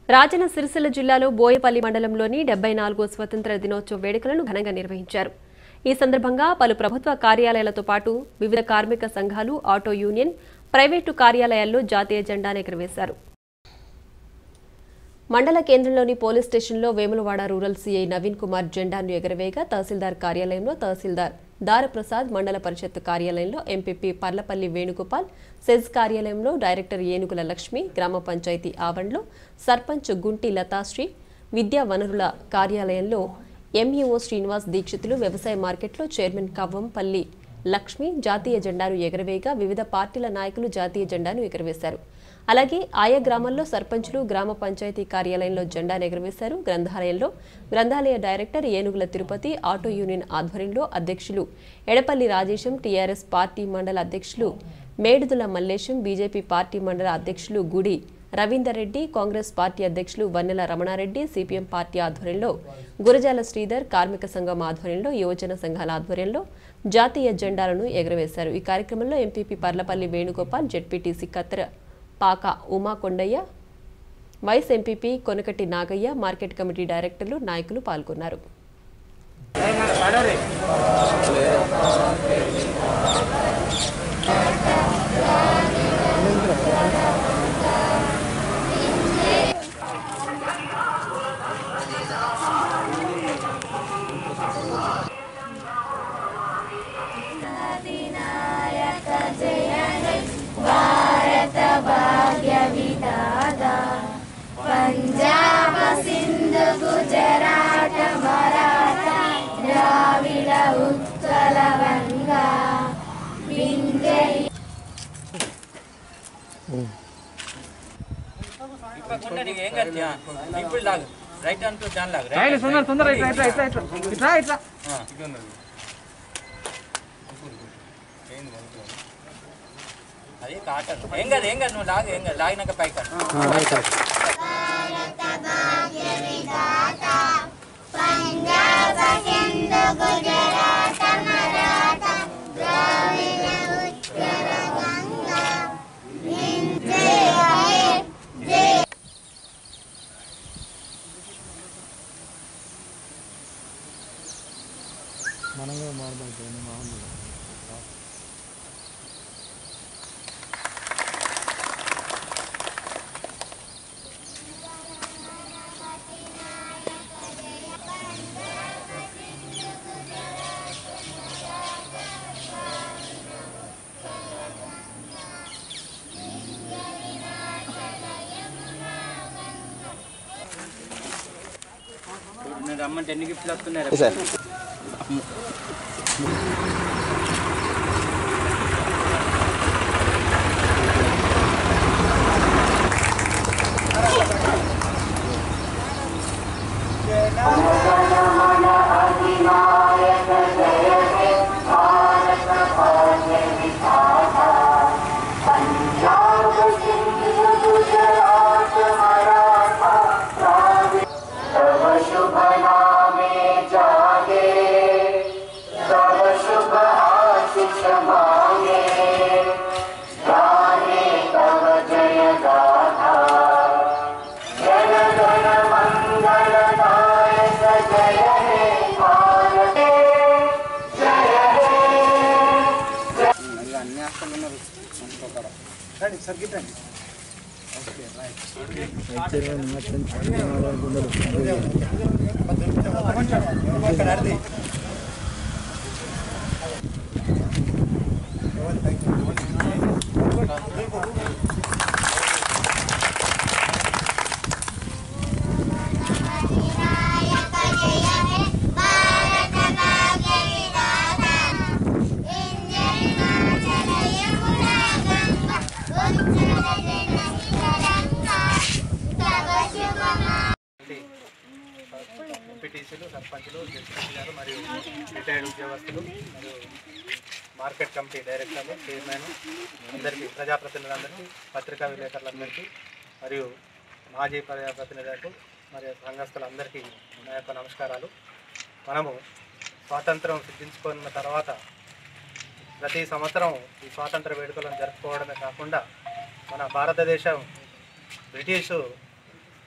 రాజన్న సిరిసిల్ల జిల్లాలో బోయపల్లి మండలంలోని డెబ్బై నాలుగో స్వతంత్ర దినోత్సవ వేడుకలను ఘనంగా నిర్వహించారు ఈ సందర్భంగా పలు ప్రభుత్వ కార్యాలయాలతో పాటు వివిధ కార్మిక సంఘాలు ఆటో యూనియన్ ప్రైవేటు కార్యాలయాల్లో జాతీయ జెండాను ఎగురవేశారు మండల కేంద్రంలోని పోలీస్ స్టేషన్లో వేములవాడ రూరల్ సీఐ నవీన్ కుమార్ జెండాను ఎగరవేయగా తహసీల్దార్ కార్యాలయంలో తహసీల్దార్ దారప్రసాద్ మండల పరిషత్ కార్యాలయంలో ఎంపీపీ పర్లపల్లి వేణుగోపాల్ సెజ్ కార్యాలయంలో డైరెక్టర్ ఏనుగుల లక్ష్మి గ్రామ పంచాయతీ ఆవరణలో సర్పంచ్ గుంటి లతాశ్రీ విద్యా వనరుల కార్యాలయంలో ఎంఈఓ శ్రీనివాస్ దీక్షితులు వ్యవసాయ మార్కెట్లో చైర్మన్ కవ్వంపల్లి లక్ష్మి జాతీయ జెండాను ఎగరవేయగా వివిధ పార్టీల నాయకులు జాతీయ జెండాను ఎగరవేశారు అలాగే ఆయా గ్రామాల్లో సర్పంచులు గ్రామ పంచాయతీ కార్యాలయంలో జెండాను ఎగరవేశారు గ్రంథాలయంలో గ్రంథాలయ డైరెక్టర్ ఏనుగుల తిరుపతి ఆటో యూనియన్ ఆధ్వర్యంలో అధ్యక్షులు ఎడపల్లి రాజేశం టీఆర్ఎస్ పార్టీ మండల అధ్యక్షులు మేడుదుల మల్లేశం బీజేపీ పార్టీ మండల అధ్యక్షులు గుడి రవీందర్ రెడ్డి కాంగ్రెస్ పార్టీ అధ్యక్షులు వన్నెల రమణారెడ్డి సిపిఎం పార్టీ ఆధ్వర్యంలో గురజాల శ్రీధర్ కార్మిక సంఘం ఆధ్వర్యంలో యువజన సంఘాల ఆధ్వర్యంలో జాతీయ జెండాలను ఎగరవేశారు ఈ కార్యక్రమంలో MPP Parlapalli Venugopal ZPTC Kattera Paka Uma Kondaiah vice MPP Konakati Nagaiah market committee డైరెక్టర్లు నాయకులు పాల్గొన్నారు ఇప్పకుండా నీకు ఏం కట్టి ఇప్పుడు లాగు రైట్ అనుకో దాని లాగు రైట్ తొందర తొందర ఇట్లా ఇట్లా ఇట్లా ఇట్లా ఇట్లా ఇట్లా అది కాటన్ ఏం కాదు ఏం కాదు నువ్వు లాగు ఏం కాదు లాగినాక పైకి నేను రమ్మంటే ఎన్ని గిఫ్ట్లు వస్తున్నాయి సార్ ఎంపీటీసీలు సర్పంచులు జడ్పీటీ గారు మరియు రిటైర్డ్ ఉద్యోగస్తులు మరియు మార్కెట్ కమిటీ డైరెక్టర్లు చైర్మన్ అందరికీ ప్రజాప్రతినిధులందరికీ పత్రికా విలేకరులందరికీ మరియు మాజీ ప్రజాప్రతినిధులకు మరియు సంఘస్థులందరికీ నా యొక్క నమస్కారాలు మనము స్వాతంత్రం సిద్ధించుకున్న తర్వాత ప్రతి సంవత్సరం ఈ స్వాతంత్ర వేడుకలను జరుపుకోవడమే కాకుండా మన భారతదేశం బ్రిటిషు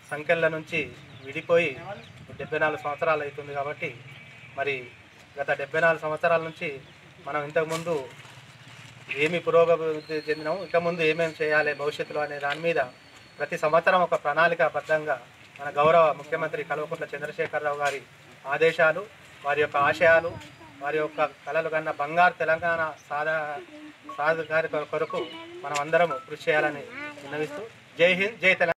సంఖ్యల నుంచి విడిపోయి డెబ్బై నాలుగు సంవత్సరాలు అవుతుంది కాబట్టి మరి గత డెబ్బై నాలుగు సంవత్సరాల నుంచి మనం ఇంతకుముందు ఏమి పురోగతి చెందినాము ఇక ముందు ఏమేమి చేయాలి భవిష్యత్తులో అనే దాని మీద ప్రతి సంవత్సరం ఒక ప్రణాళికాబద్ధంగా మన గౌరవ ముఖ్యమంత్రి కల్వకుంట్ల చంద్రశేఖరరావు గారి ఆదేశాలు వారి యొక్క ఆశయాలు వారి యొక్క కళలు కన్నా బంగారు తెలంగాణ సాధా సాధకారి కొరకు మనం అందరం కృషి చేయాలని విన్నవిస్తూ జై హింద్ జై తెలంగాణ